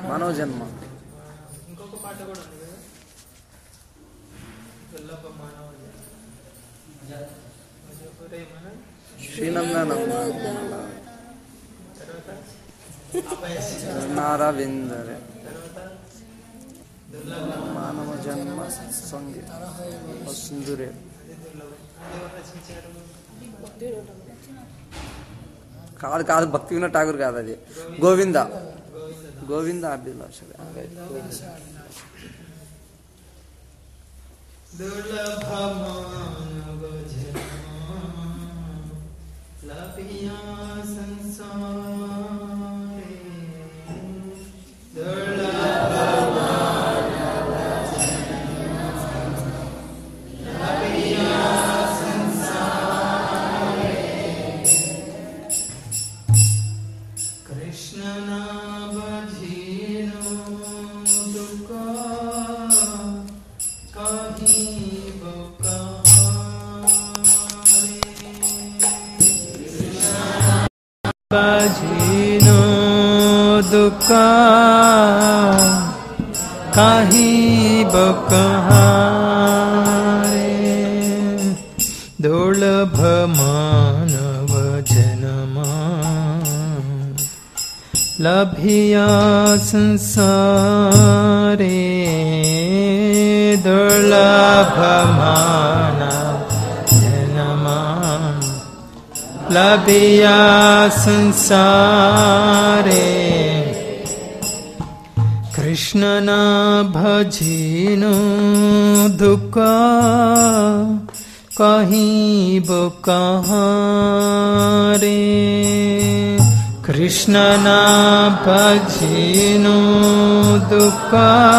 మానవ జన్మ ఇంకొక పాట కూడా ఉంది కదా దుర్లభ మానవ మన శ్రీనందనమ్మ తర్వాత నారవిందరే తర్వాత మానవ జన్మ సంగీ సింధురే అది దుర్లభం అది ఎవరు రచించారు కాదు కాదు భక్తి వినోద్ ఠాగూర్ కాదు అది గోవింద గోవింద అభిలాష దుర్లభ మానవ జన్మ లభియా సంసారే దుర్లభ మానవ జన్మ లభియా సంసారే కృష్ణ నామ జీనో దుఃఖ कहीं बजीनो दुख कहीं बकहारे दुर्लभ मानव जनमा लभिया संसारे दुर्लभ मानव जनमा लभिया संसारे कृष्ण न भजिनो दुख कहीं बो कहाँ रे कृष्ण न भजिनो दुख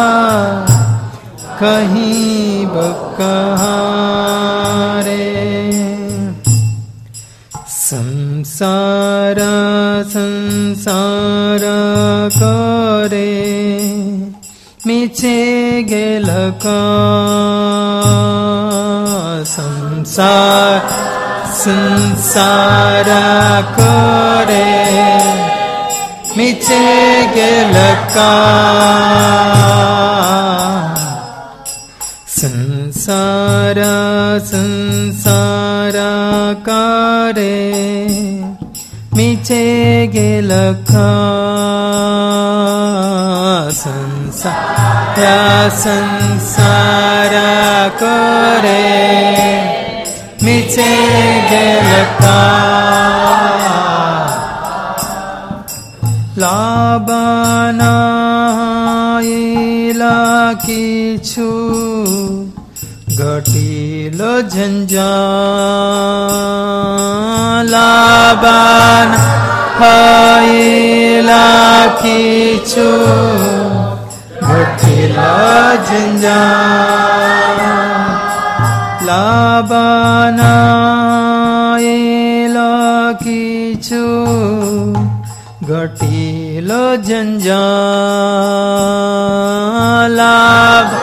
कहीं बो कहाँ रे संसार संसार करे मिचे गेल का संसार संसार करे मिचे गेल का संसार संसार करे मिचे गेल का संसार संसार करे मिचे गेल का लाबानाइला किछु घटिलो झन्झा लाबान हाइला किछु घटिलो झन्झा लाबानाइला किछु घटिलो जञ्जालाभ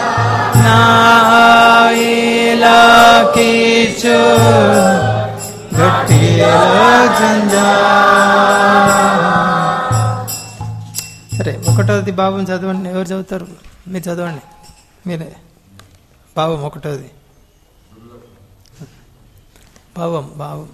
नाइला किचो घटिलो జంజా సరే ఒకటోది భావం చదవండి ఎవరు చదువుతారు మీరు చదవండి మీరే భావం ఒకటోది భావం భావం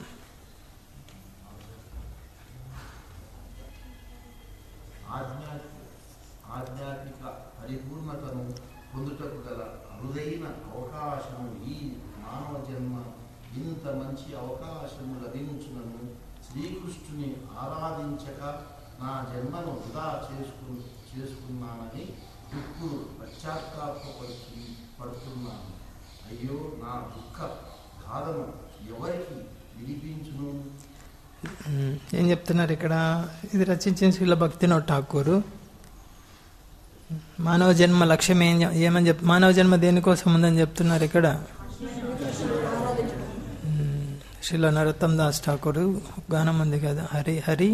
ఆధ్యాత్మిక ఆధ్యాత్మిక పరిపూర్ణతను పొందుటకు గల అరుదైన అవకాశము ఈ మానవ జన్మ ఇంత మంచి అవకాశము లభించునను శ్రీకృష్ణుని ఆరాధించక నా జన్మను వృధా చేసుకు చేసుకున్నానని ఇప్పుడు పశ్చాత్తాపడుతు పడుతున్నాను అయ్యో నా దుఃఖ గాథను ఎవరికి వినిపించును ఉమ్, ఏం చెప్తున్నారు ఇక్కడ ఇది రచించిన శ్రీల భక్తినోట్ ఠాకూరు మానవ జన్మ లక్ష్యం ఏం చె- ఏమని చెప్ మానవ జన్మ దేనికోసం ఉందని చెప్తున్నారు ఇక్కడ ఉమ్, శ్రీల నరోత్తమ్ దాస్ ఠాకూరు గానం ఉంది కదా హరి హరి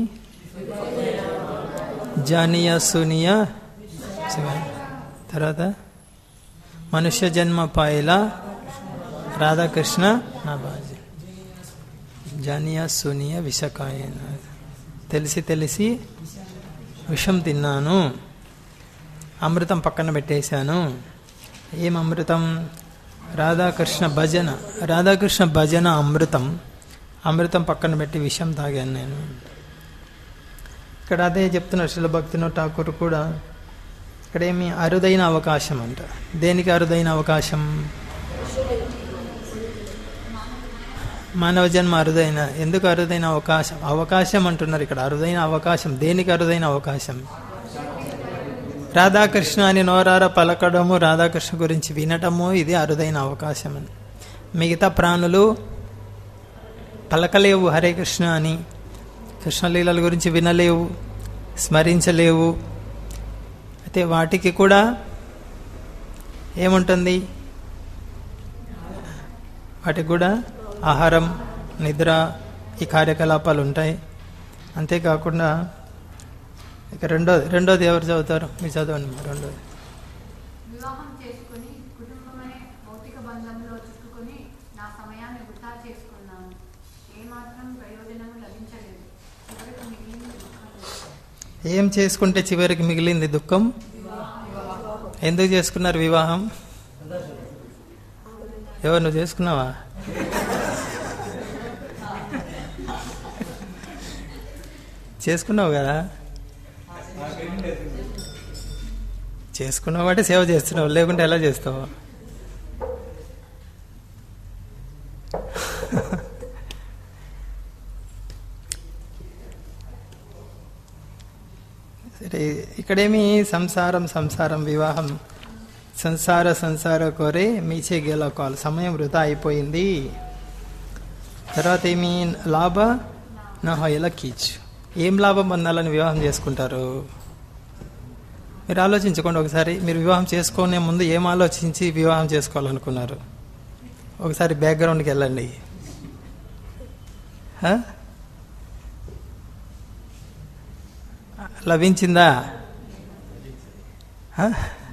జానియా సునియా శివ- తర్వాత మనుష్య జన్మ పాయలా రాధాకృష్ణ నా బాజీ జానియా సోనియా విషకాయన తెలిసి తెలిసి విషం తిన్నాను అమృతం పక్కన పెట్టేశాను ఏం అమృతం రాధాకృష్ణ భజన రాధాకృష్ణ భజన అమృతం అమృతం పక్కన పెట్టి విషం తాగాను నేను ఇక్కడ అదే చెప్తున్నారు శిలభక్తినో ఠాకూర్ కూడా ఇక్కడ ఏమి అరుదైన అవకాశం అంట దేనికి అరుదైన అవకాశం మానవ జన్మ అరుదైన ఎందుకు అరుదైన అవకాశం అవకాశం అంటున్నారు ఇక్కడ అరుదైన అవకాశం దేనికి అరుదైన అవకాశం రాధాకృష్ణ అని నోరార పలకడము రాధాకృష్ణ గురించి వినటము ఇది అరుదైన అవకాశం అని మిగతా ప్రాణులు పలకలేవు హరే కృష్ణ అని కృష్ణలీలల గురించి వినలేవు స్మరించలేవు అయితే వాటికి కూడా ఏముంటుంది వాటికి కూడా ఆహారం నిద్ర ఈ కార్యకలాపాలు ఉంటాయి అంతేకాకుండా ఇక రెండోది రెండోది ఎవరు చదువుతారు మీరు చదవండి మరి రెండోది వివాహం చేసుకుని కుటుంబమనే భౌతిక బంధంలో చిక్కుకొని నా సమయాన్ని వృధా చేసుకున్నాను ఏమాత్రం ప్రయోజనం లభించలేదు చివరికి మిగిలింది దుఃఖం ఏం చేసుకుంటే చివరికి మిగిలింది దుఃఖం ఎందుకు చేసుకున్నారు వివాహం ఎవరు నువ్వు చేసుకున్నావా చేసుకున్నావు కదా చేసుకున్నావు అంటే సేవ చేస్తున్నావు లేకుంటే ఎలా చేస్తావు సరే ఇక్కడేమి సంసారం సంసారం వివాహం సంసార సంసార కోరే మీచే గెలకోవాలి సమయం వృధా అయిపోయింది తర్వాత ఏమి లాభ నా హొయల కీచ్ ఏం లాభం పొందాలని వివాహం చేసుకుంటారు మీరు ఆలోచించుకోండి ఒకసారి మీరు వివాహం చేసుకునే ముందు ఏం ఆలోచించి వివాహం చేసుకోవాలనుకున్నారు ఒకసారి బ్యాక్గ్రౌండ్కి వెళ్ళండి హ? లభించిందా హ?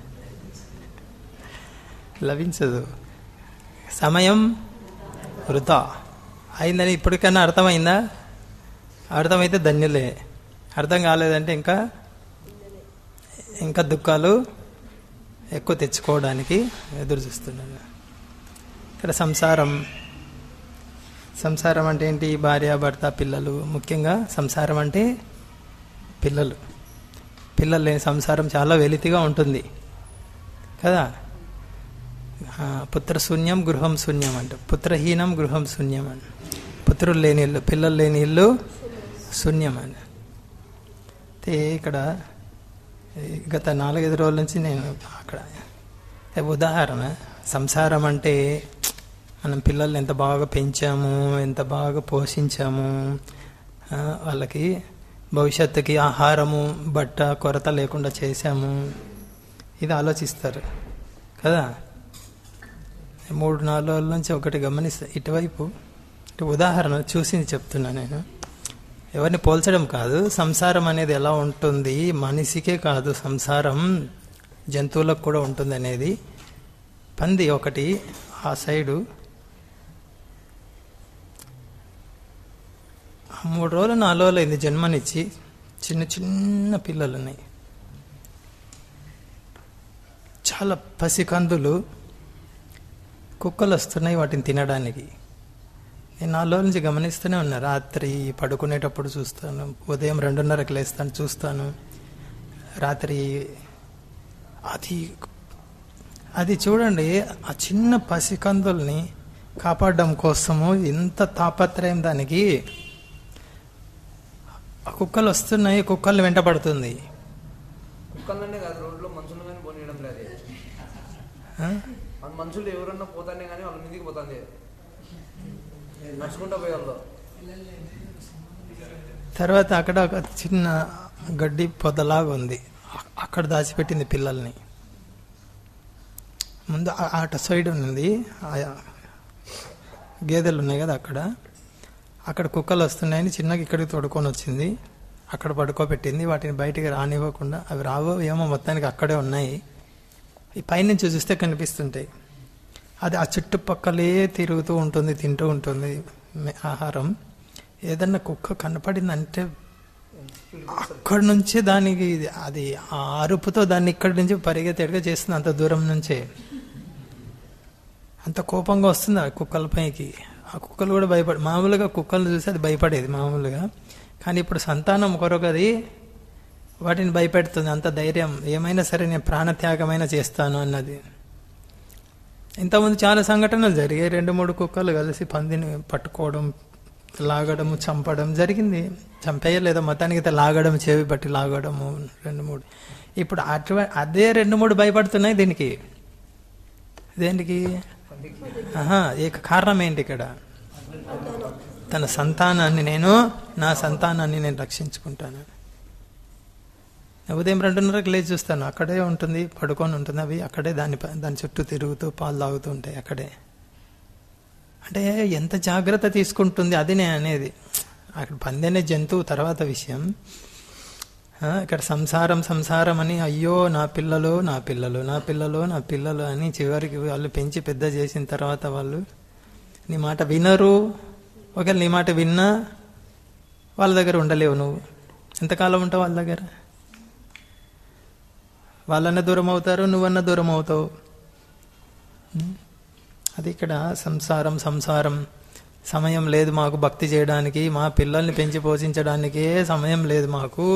లభించదు సమయం వృధా అయిందని ఇప్పటికైనా అర్థమైందా అర్థమైతే ధన్యులే అర్థం కాలేదంటే ఇంకా ఇంకా దుఃఖాలు ఎక్కువ తెచ్చుకోవడానికి ఎదురు చూస్తున్నాను ఇక్కడ సంసారం సంసారం అంటే ఏంటి భార్య భర్త పిల్లలు ముఖ్యంగా సంసారం అంటే పిల్లలు పిల్లలు లేని సంసారం చాలా వెలితిగా ఉంటుంది కదా ఆ, పుత్రశూన్యం గృహం శూన్యం అంట పుత్రహీనం గృహం శూన్యం అని పుత్రులు లేని ఇల్లు పిల్లలు లేని ఇల్లు శూన్యం అని అయితే ఇక్కడ ఈ గత నాలుగైదు రోజుల నుంచి నేను అక్కడ ఏ ఉదాహరణ సంసారం అంటే మనం పిల్లల్ని ఎంత బాగా పెంచాము ఎంత బాగా పోషించాము ఆ, వాళ్ళకి భవిష్యత్తుకి ఆహారము బట్ట కొరత లేకుండా చేశాము ఇది ఆలోచిస్తారు కదా మూడు నాలుగు రోజుల నుంచి ఒకటి గమనిస్తా ఇటువైపు ఇటు ఉదాహరణ చూసింది చెప్తున్నా నేను ఎవరిని పోల్చడం కాదు సంసారం అనేది ఎలా ఉంటుంది మనిషికే కాదు సంసారం జంతువులకు కూడా ఉంటుంది అనేది పంది ఒకటి ఆ సైడు ఆ మూడు రోజులు నాలుగు రోజులు అయింది జన్మనిచ్చి చిన్న చిన్న పిల్లలు ఉన్నాయి చాలా పసికందులు కుక్కలు వస్తున్నాయి వాటిని తినడానికి నేను నాలుగు రోజుల నుంచి గమనిస్తూనే ఉన్నా రాత్రి పడుకునేటప్పుడు చూస్తాను ఉదయం రెండున్నరకు లేస్తాను చూస్తాను రాత్రి అది అది చూడండి ఆ చిన్న పసికందుల్ని కాపాడడం కోసము ఎంత తాపత్రయం దానికి ఆ కుక్కలు వస్తున్నాయి కుక్కల్ని వెంటపడుతుంది కుక్కలనే కాదు రోడ్లో మనుషులు కానీ పోనీయడం లేదు ఆ? మన మనుషులు ఎవరన్నా పోతానే కానీ వాళ్ళ మీదకి పోతుంది నడుచుకుంటా పోయేవాళ్ళు తర్వాత అక్కడ ఒక చిన్న గడ్డి పొదలాగా ఉంది అ- అక్కడ దాచిపెట్టింది పిల్లల్ని ముందు ఆ- అటు సైడ్ ఉంది ఆ గేదెలు ఉన్నాయి కదా అక్కడ అక్కడ కుక్కలు వస్తున్నాయని చిన్నగా ఇక్కడికి తోడుకొని వచ్చింది అక్కడ పడుకోబెట్టింది వాటిని బయటికి రానివ్వకుండా అవి రావో ఏమో మొత్తానికి అక్కడే ఉన్నాయి ఈ పైనుంచి చూస్తే కనిపిస్తుంటాయి అది ఆ చుట్టుపక్కలే తిరుగుతూ ఉంటుంది తింటూ ఉంటుంది మె- ఆహారం ఏదన్నా కుక్క కనపడిందంటే అక్కడి నుంచి దానికి ఇది- అది ఆ అరుపుతో దాన్ని ఇక్కడి నుంచి పరిగెత్తేడుగా చేస్తుంది అంత దూరం నుంచే అంత కోపంగా వస్తుంది ఆ కుక్కల పైకి ఆ కుక్కలు కూడా భయపడి మామూలుగా కుక్కలు చూసి అది భయపడేది మామూలుగా కానీ ఇప్పుడు సంతానం కొరకు అది వాటిని భయపెడుతుంది అంత ధైర్యం ఏమైనా సరే నేను ప్రాణత్యాగమైనా చేస్తాను అన్నది ఇంతకుముందు చాలా సంఘటనలు జరిగాయి రెండు మూడు కుక్కలు కలిసి పందిని పట్టుకోవడం లాగడం చంపడం జరిగింది చంపేయలేదో మొత్తానికి అయితే లాగడం చెవి బట్టి లాగడము రెండు మూడు ఇప్పుడు అటు అదే రెండు మూడు భయపడుతున్నాయి దీనికి దేనికి ఆహా ఇక కారణం ఏంటి ఇక్కడ తన సంతానాన్ని నేను నా సంతానాన్ని నేను రక్షించుకుంటాను ఉదయం రెండున్నరకు లేచి చూస్తాను అక్కడే ఉంటుంది పడుకొని ఉంటుంది అవి అక్కడే దాని ప- దాని చుట్టూ తిరుగుతూ పాలు తాగుతూ ఉంటాయి అక్కడే అంటే ఎంత జాగ్రత్త తీసుకుంటుంది అది నేను అనేది అక్కడ పంది అనే జంతువు తర్వాత విషయం ఆ, ఇక్కడ సంసారం సంసారం అని అయ్యో నా పిల్లలు నా పిల్లలు నా పిల్లలు నా పిల్లలు అని చివరికి వాళ్ళు పెంచి పెద్ద చేసిన తర్వాత వాళ్ళు నీ మాట వినరు ఒకవేళ నీ మాట విన్నా వాళ్ళ దగ్గర ఉండలేవు నువ్వు ఎంతకాలం ఉంటావు వాళ్ళ దగ్గర వాళ్ళన్న దూరం అవుతారు నువ్వన్న దూరం అవుతావు ఉం? అది ఇక్కడ సంసారం సంసారం సమయం లేదు మాకు భక్తి చేయడానికి మా పిల్లల్ని పెంచి పోషించడానికే సమయం లేదు మాకు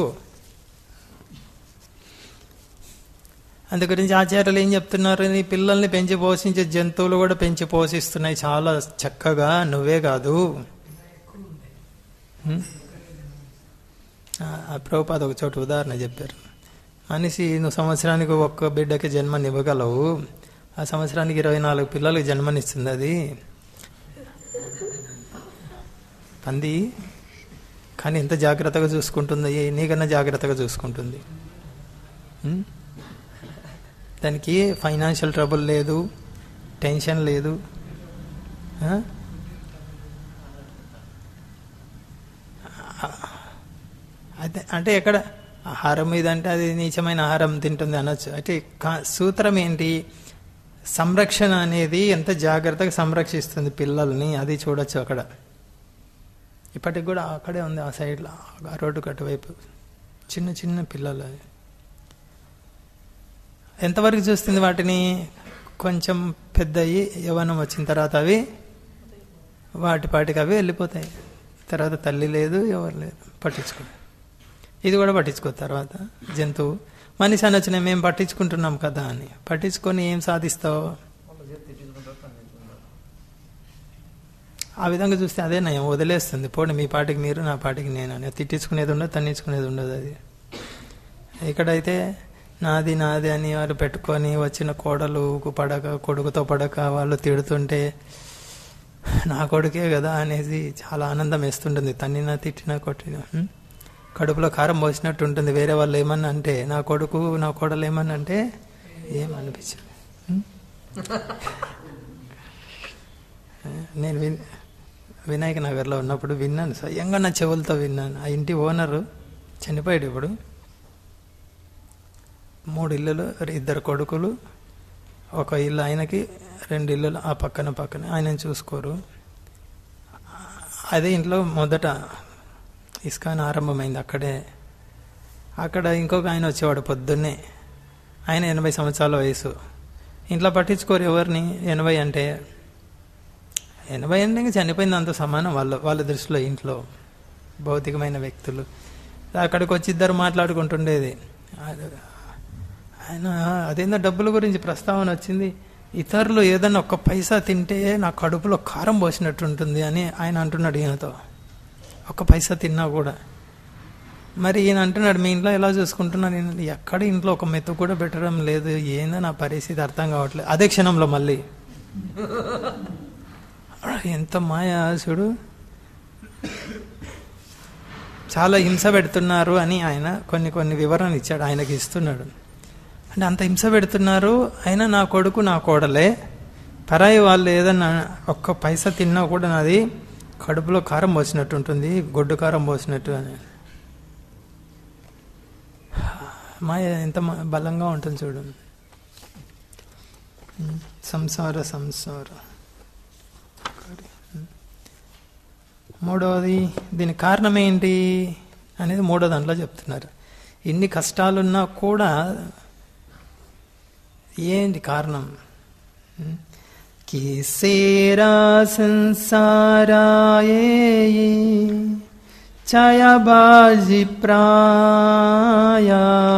అందు గురించి ఆచార్యులు ఏం చెప్తున్నారు నీ పిల్లల్ని పెంచి పోషించే జంతువులు కూడా పెంచి పోషిస్తున్నాయి చాలా చక్కగా నువ్వే కాదు ఉం? ఆ, ఆ ప్రభుపాద ఒక చోట ఉదాహరణ చెప్పారు మనిషి నువ్వు సంవత్సరానికి ఒక్క బిడ్డకి జన్మనివ్వగలవు ఆ సంవత్సరానికి ఇరవై నాలుగు పిల్లలకు జన్మనిస్తుంది అది పంది కానీ ఎంత జాగ్రత్తగా చూసుకుంటుంది నీకన్నా జాగ్రత్తగా చూసుకుంటుంది ఉం? దానికి ఫైనాన్షియల్ ట్రబుల్ లేదు టెన్షన్ లేదు ఆ? అదే అంటే ఎక్కడ ఆహారం మీద అంటే అది నీచమైన ఆహారం తింటుంది అనొచ్చు అంటే కా- సూత్రం ఏంటి సంరక్షణ అనేది ఎంత జాగ్రత్తగా సంరక్షిస్తుంది పిల్లల్ని అది చూడొచ్చు అక్కడ ఇప్పటికి కూడా అక్కడే ఉంది ఆ సైడ్లో ఆ రోడ్డు కట్టువైపు చిన్న చిన్న పిల్లలు అది. ఎంతవరకు చూస్తుంది వాటిని కొంచెం పెద్ద అయ్యి యవ్వనం వచ్చిన తర్వాత అవి వాటి పాటికి అవి వెళ్ళిపోతాయి తర్వాత తల్లి లేదు ఎవరు లేదు పట్టించుకో ఇది కూడా పట్టించుకో తర్వాత జంతువు మనిషి అనొచ్చు "నేను మేము పట్టించుకుంటున్నాం కదా అని పట్టించుకొని ఏం సాధిస్తావు ఆ విధంగా చూస్తే అదే నయం వదిలేస్తుంది పోండి మీ పాటికి మీరు నా పాటికి నేను అని తిట్టించుకునేది ఉండదు తన్నించుకునేది ఉండదు అది ఇక్కడైతే నాది నాది అని వారు పెట్టుకొని వచ్చిన కోడలుకు పడక కొడుకుతో పడక వాళ్ళు తిడుతుంటే నా కొడుకే కదా అనేది చాలా ఆనందం వేస్తుంటుంది తన్నినా తిట్టినా కొట్టినా ఉం? కడుపులో కారం పోసినట్టు ఉంటుంది వేరే వాళ్ళు ఏమన్నా అంటే నా కొడుకు నా కోడలు ఏమన్నా అంటే ఏమనిపించదు ఉం? నేను విన్ వినాయక నగర్లో ఉన్నప్పుడు విన్నాను స్వయంగా నా చెవులతో విన్నాను ఆ ఇంటి ఓనరు చనిపోయాడు ఇప్పుడు మూడు ఇల్లులు ఇద్దరు కొడుకులు ఒక ఇల్లు ఆయనకి రెండు ఇల్లులు ఆ పక్కన పక్కన ఆయన చూసుకోరు అదే ఇంట్లో మొదట ఇస్కాన్ ఆరంభమైంది అక్కడే అక్కడ ఇంకొక ఆయన వచ్చేవాడు పొద్దున్నే ఆయన ఎనభై సంవత్సరాల వయసు ఇంట్లో పట్టించుకోరు ఎవరిని ఎనభై అంటే ఎనభై అంటే ఇంకా చనిపోయింది అంత సమానం వాళ్ళ వాళ్ళ దృష్టిలో ఇంట్లో భౌతికమైన వ్యక్తులు అక్కడికి వచ్చి ఇద్దరు మాట్లాడుకుంటుండేది ఆయన అదేందో డబ్బుల గురించి ప్రస్తావన వచ్చింది ఇతరులు ఏదైనా ఒక్క పైసా తింటే నా కడుపులో కారం పోసినట్టు ఉంటుంది అని ఆయన అంటున్నాడు ఈయనతో ఒక్క పైసా తిన్నా కూడా మరి ఈయన అంటున్నాడు మీ ఇంట్లో ఎలా చూసుకుంటున్నాను నేను ఎక్కడ ఇంట్లో ఒక మెత్తు కూడా పెట్టడం లేదు ఏందో నా పరిస్థితి అర్థం కావట్లేదు అదే క్షణంలో మళ్ళీ ఎంత మాయ చూడు చాలా హింస పెడుతున్నారు అని ఆయన కొన్ని కొన్ని వివరణ ఇచ్చాడు ఆయనకి ఇస్తున్నాడు అంటే అంత హింస పెడుతున్నారు అయినా నా కొడుకు నా కోడలే పరాయి వాళ్ళు ఏదన్నా ఒక్క పైసా తిన్నా కూడా నాది కడుపులో కారం పోసినట్టు ఉంటుంది గొడ్డు కారం పోసినట్టు అని మాయ ఎంత మ- బలంగా ఉంటుంది చూడు సంసార సంసార మూడవది దీని కారణం ఏంటి అనేది మూడో దాంట్లో చెప్తున్నారు ఇన్ని కష్టాలున్నా కూడా ఏంటి కారణం కిసేరా సంసారాయే ఛాయాబాజీ ప్రాయ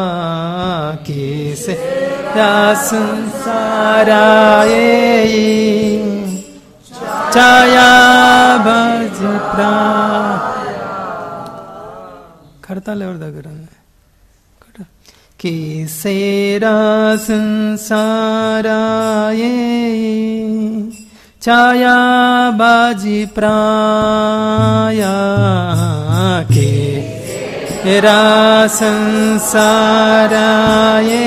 కిసేరా సంసారాయే ఛాయాబాజీ ప్రాయ కడతాలు ఎవరి దగ్గర ఉంది కిసేరా సంసారాయే ఛాయాబాజీ ప్రాయ కే రా సంసారాయే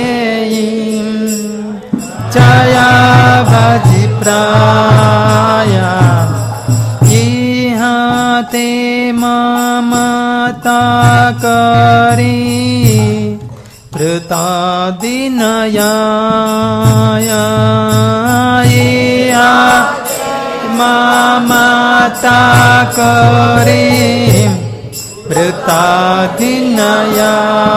ఛాయాబాజీ ప్రాయ ఇహాతే మమతా కరీ ప్రతాదినయా మమతా కరీ ప్రతాదినయా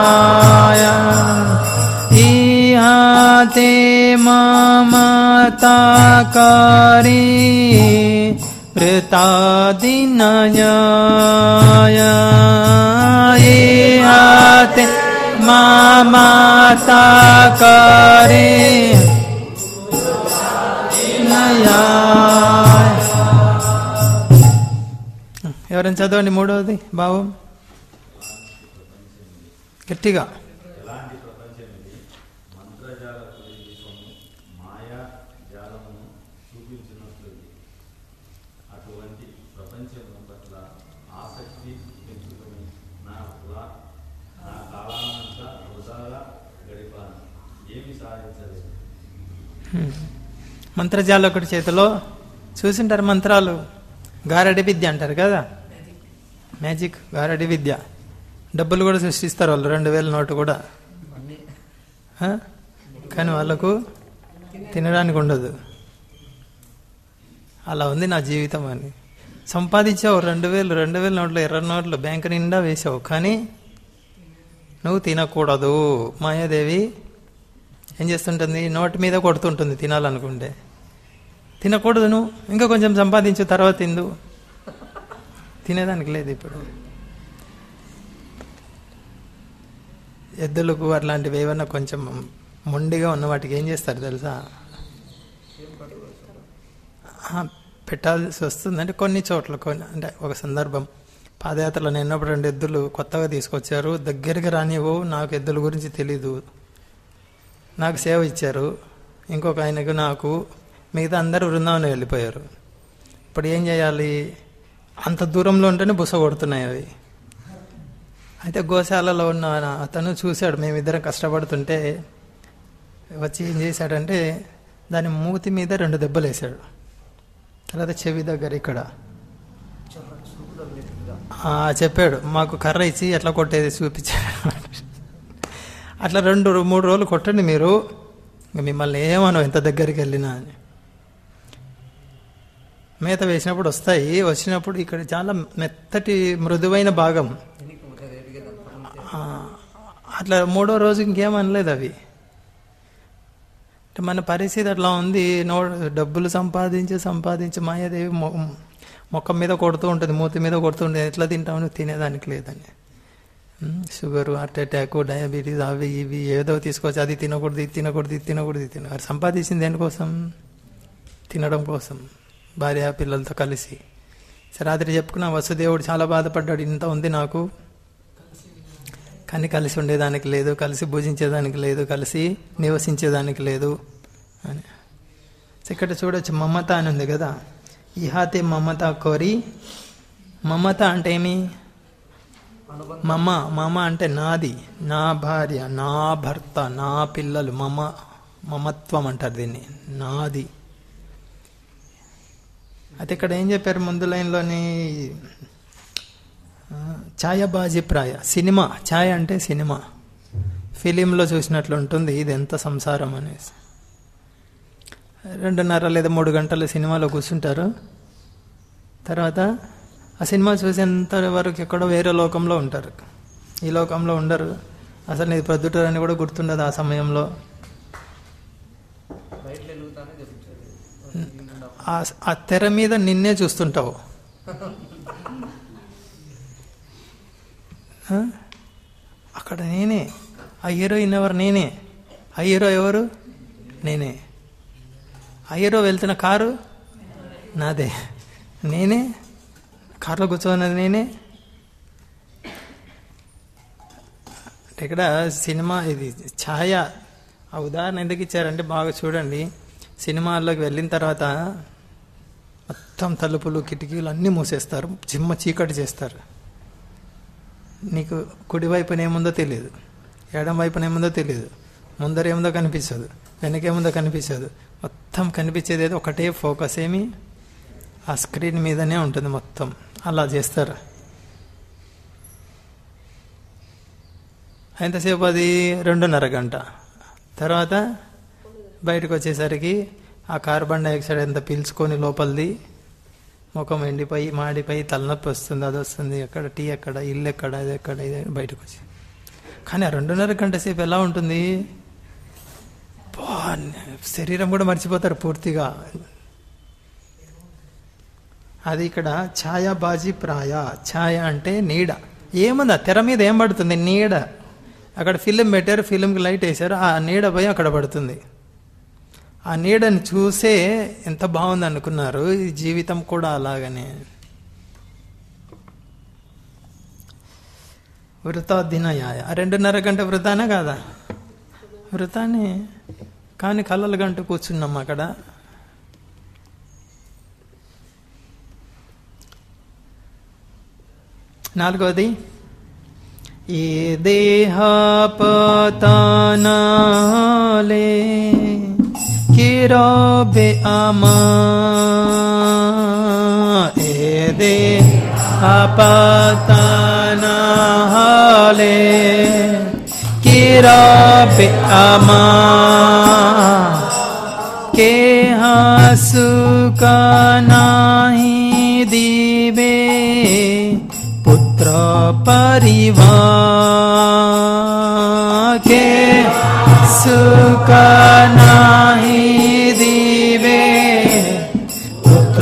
ఇహాతే మమతా కరీ ప్రతాదినయాతే మామాతా కరే ఎవరైనా చదవండి మూడవది బాబు గట్టిగా ఎలాంటి ప్రపంచం ఇది మంత్రజాల ప్రదేశము మాయా జాలమును చూపించినట్లుంది అటువంటి ప్రపంచం పట్ల ఆసక్తి పెంచుకొని నా వృధా నా కాలానంతా వృధాగా గడిపాను ఏమి సాధించలేదు మంత్రజాల ఒకటి చేతిలో చూసింటారు మంత్రాలు గారడి విద్య అంటారు కదా మ్యాజిక్ గారడి విద్య డబ్బులు కూడా సృష్టిస్తారు వాళ్ళు రెండు వేల నోటు కూడా ఆ? కానీ వాళ్ళకు తినడానికి ఉండదు అలా ఉంది నా జీవితం అని సంపాదించావు రెండు వేలు రెండు వేల నోట్లు ఎర్ర నోట్లు బ్యాంకు నిండా వేసావు కానీ నువ్వు తినకూడదు మాయాదేవి ఏం చేస్తుంటుంది నోటి మీద కొడుతుంటుంది తినాలనుకుంటే తినకూడదు నువ్వు ఇంకా కొంచెం సంపాదించు తర్వాత తిందు తినేదానికి లేదు ఇప్పుడు ఎద్దులకు అట్లాంటివి ఏమన్నా కొంచెం మొండిగా ఉన్న వాటికి ఏం చేస్తారు తెలుసా ఆ, పెట్టాల్సి వస్తుంది అంటే కొన్ని చోట్ల కొన్ని అంటే ఒక సందర్భం పాదయాత్రలో నేను ఉన్నప్పుడు రెండు ఎద్దులు కొత్తగా తీసుకొచ్చారు దగ్గరికి రానివ్వు నాకు ఎద్దుల గురించి తెలీదు నాకు సేవ ఇచ్చారు ఇంకొక ఆయనకు నాకు మిగతా అందరూ బృందావనం వెళ్ళిపోయారు ఇప్పుడు ఏం చేయాలి అంత దూరంలో ఉంటేనే బుస కొడుతున్నాయి అవి అయితే గోశాలలో ఉన్న అతను చూశాడు మేమిద్దరం కష్టపడుతుంటే వచ్చి ఏం చేశాడంటే దాని మూతి మీద రెండు దెబ్బలు వేశాడు తర్వాత చెవి దగ్గర ఇక్కడ ఆ, చెప్పాడు మాకు కర్ర ఇచ్చి ఎట్లా కొట్టేది చూపించాడు అట్లా రెండు రో- మూడు రోజులు కొట్టండి మీరు ఇంక మిమ్మల్ని ఏమను ఎంత దగ్గరికి వెళ్ళినా అని మేత వేసినప్పుడు వస్తాయి వచ్చినప్పుడు ఇక్కడ చాలా మెత్తటి మృదువైన భాగం ఆ, అట్లా మూడో రోజు ఇంకేమనలేదు అవి అంటే మన పరిస్థితి అట్లా ఉంది నో డబ్బులు సంపాదించి సంపాదించి మాయాదేవి మొ- మొక్కం మీద కొడుతూ ఉంటుంది మూతి మీద కొడుతూ ఉంటుంది ఎట్లా తింటావు నువ్వు తినేదానికి లేదని um, sugar heart attack diabetes అవి ఇవి ఏదో తీసుకొచ్చి అది తినకూడదు ఇది తినకూడదు ఇది తినకూడదు ఇది తినకూడదు సంపాదించింది దేనికోసం తినడం కోసం భార్య పిల్లలతో కలిసి సరే రాత్రి చెప్పుకున్నా వసుదేవుడు చాలా బాధపడ్డాడు ఇంత ఉంది నాకు కానీ కలిసి ఉండేదానికి లేదు కలిసి భుజించేదానికి లేదు కలిసి నివసించేదానికి లేదు అని సో ఇక్కడ చూడొచ్చు మమత అని ఉంది కదా ఇహాతే మమత కోరి మమత అంటే ఏమి మమ మమ అంటే నాది నా భార్య నా భర్త నా పిల్లలు మమ మమత్వం అంటారు దీన్ని నాది అయితే ఇక్కడ ఏం చెప్పారు ముందు లైన్లోని ఆ, ఛాయాబాజీ ప్రాయ సినిమా ఛాయ అంటే సినిమా ఫిలింలో చూసినట్లు ఉంటుంది ఇది ఎంత సంసారం అనేసి రెండున్నర లేదా మూడు గంటలు సినిమాలో కూర్చుంటారు తర్వాత ఆ సినిమా చూసేంత వరకు ఎక్కడో వేరే లోకంలో ఉంటారు ఈ లోకంలో ఉండరు అసలు నీది ప్రొద్దుటూరని కూడా గుర్తుండదు ఆ సమయంలో బయట వెలుగుతానే చెప్తాడు ఆ- ఆ తెర మీద నిన్నే చూస్తుంటావు ఆ? అక్కడ నేనే ఆ హీరోయిన్ ఎవరు నేనే ఆ హీరో ఎవరు నేనే ఆ హీరో వెళ్తున్న కారు నాదే నేనే కారులో కూర్చోన్నది నేనే అంటే ఇక్కడ సినిమా ఇది ఛాయ ఆ ఉదాహరణ ఎందుకు ఇచ్చారంటే బాగా చూడండి సినిమాల్లోకి వెళ్ళిన తర్వాత మొత్తం తలుపులు కిటికీలు అన్నీ మూసేస్తారు చిమ్మ చీకటి చేస్తారు నీకు కుడి వైపున ఏముందో తెలియదు ఎడం వైపున ఏముందో తెలియదు ముందర ఏముందో కనిపించదు వెనకేముందో కనిపించదు మొత్తం కనిపించేది ఏదో ఒకటే ఫోకస్ ఏమి ఆ స్క్రీన్ మీదనే ఉంటుంది మొత్తం అలా చేస్తారు ఎంతసేపు అది రెండున్నర గంట తర్వాత బయటకు వచ్చేసరికి ఆ కార్బన్ డైఆక్సైడ్ ఎంత పీల్చుకొని లోపలిది ముఖం ఎండిపోయి మాడిపోయి తలనొప్పి వస్తుంది అది వస్తుంది ఎక్కడ టీ ఎక్కడ ఇల్లు ఎక్కడ ఇది ఎక్కడ ఇది బయటకు వచ్చి కానీ ఆ రెండున్నర గంట సేపు ఎలా ఉంటుంది బా, శరీరం కూడా మర్చిపోతారు పూర్తిగా అది ఇక్కడ ఛాయ బాజీ ప్రాయ ఛాయ అంటే నీడ ఏముంది ఆ తెర మీద ఏం పడుతుంది నీడ అక్కడ ఫిలిం పెట్టారు ఫిలింకి లైట్ వేశారు ఆ నీడ పోయి అక్కడ పడుతుంది ఆ నీడని చూసే ఎంత బాగుంది అనుకున్నారు ఈ జీవితం కూడా అలాగనే వృతాదినయాయ ఆ రెండున్నర గంట వృతానే కాదా వృతానే కానీ కళ్ళలు గంట కూర్చున్నాం అక్కడ నాలుగవది ఈ దేహపతనాలే కిరాబే అమా ఏ దేహపతనాలే కిరాబే అమా के हासुक नाही दिवे पुत्र परिवार के सुख नाही दिवे पुत्र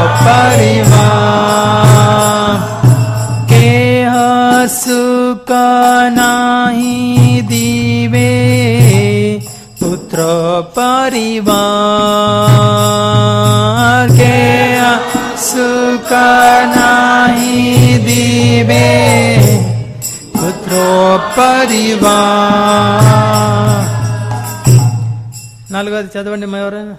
परिवार के सुख नाही दिवे पुत्र परिवार के सुख नाही दिवे पुत्र परिवार నాలుగోది చదవండి మా ఎవరైనా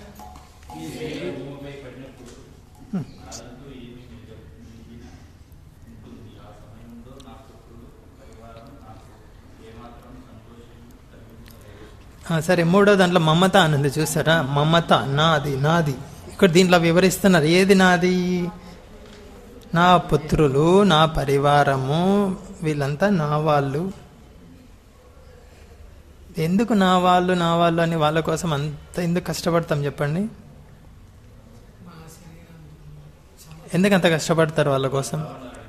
ఆ, సరే మూడో దాంట్లో మమత అన్నది చూసారా మమత నాది నాది ఇక్కడ దీంట్లో వివరిస్తున్నారు ఏది నాది నా పుత్రులు నా పరివారము వీళ్ళంతా నా వాళ్ళు ఎందుకు నా వాళ్ళు నా వాళ్ళు అని వాళ్ళ కోసం అంత ఎందుకు కష్టపడతాం చెప్పండి ఎందుకు అంత కష్టపడతారు వాళ్ళ కోసం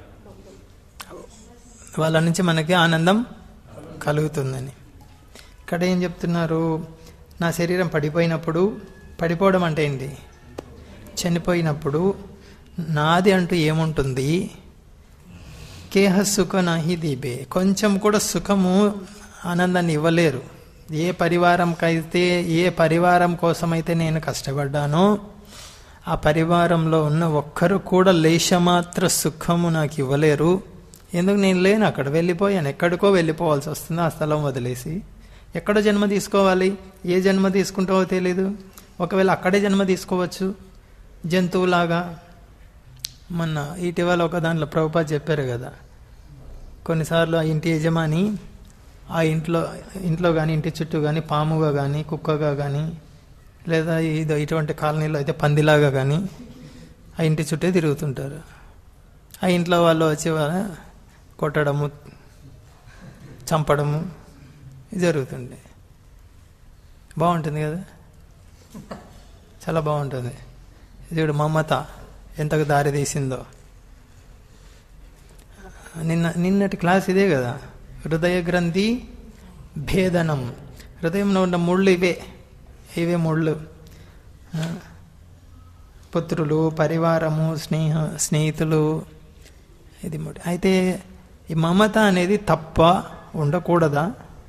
వాళ్ళ నుంచి మనకి ఆనందం కలుగుతుందని ఇక్కడ ఏం చెప్తున్నారు నా శరీరం పడిపోయినప్పుడు పడిపోవడం అంటే ఏంటి చనిపోయినప్పుడు నాది అంటూ ఏముంటుంది కేహ సుఖ నాహి దీబే కొంచెం కూడా సుఖము ఆనందాన్ని ఇవ్వలేరు ఏ పరివారంకైతే ఏ పరివారం కోసమైతే నేను కష్టపడ్డానో ఆ పరివారంలో ఉన్న ఒక్కరు కూడా లేశమాత్ర సుఖము నాకు ఇవ్వలేరు ఎందుకు నేను లేను అక్కడ వెళ్ళిపోయాను ఎక్కడికో వెళ్ళిపోవాల్సి వస్తుంది ఆ స్థలం వదిలేసి ఎక్కడ జన్మ తీసుకోవాలి ఏ జన్మ తీసుకుంటావో తెలీదు ఒకవేళ అక్కడే జన్మ తీసుకోవచ్చు జంతువులాగా మొన్న ఇటీవల ఒక దాంట్లో ప్రభుపాద్ చెప్పారు కదా కొన్నిసార్లు ఆ ఇంటి యజమాని ఆ ఇంట్లో ఇంట్లో కానీ ఇంటి చుట్టూ కానీ పాముగా కానీ కుక్కగా కానీ లేదా ఇది ఇటువంటి కాలనీలో అయితే పందిలాగా కానీ ఆ ఇంటి చుట్టే తిరుగుతుంటారు ఆ ఇంట్లో వాళ్ళు వచ్చి వాళ్ళ కొట్టడము చంపడము ఇది జరుగుతుంది బాగుంటుంది కదా చాలా బాగుంటుంది చూడు మమత ఎంతకు దారి తీసిందో నిన్న నిన్నటి క్లాస్ ఇదే కదా హృదయ గ్రంథి భేదనం హృదయంలో ఉన్న ముళ్ళు ఇవే ఇవే ముళ్ళు ఆ, పుత్రులు పరివారము స్నేహ స్నేహితులు ఇది మూడు అయితే ఈ మమత అనేది తప్ప ఉండకూడదా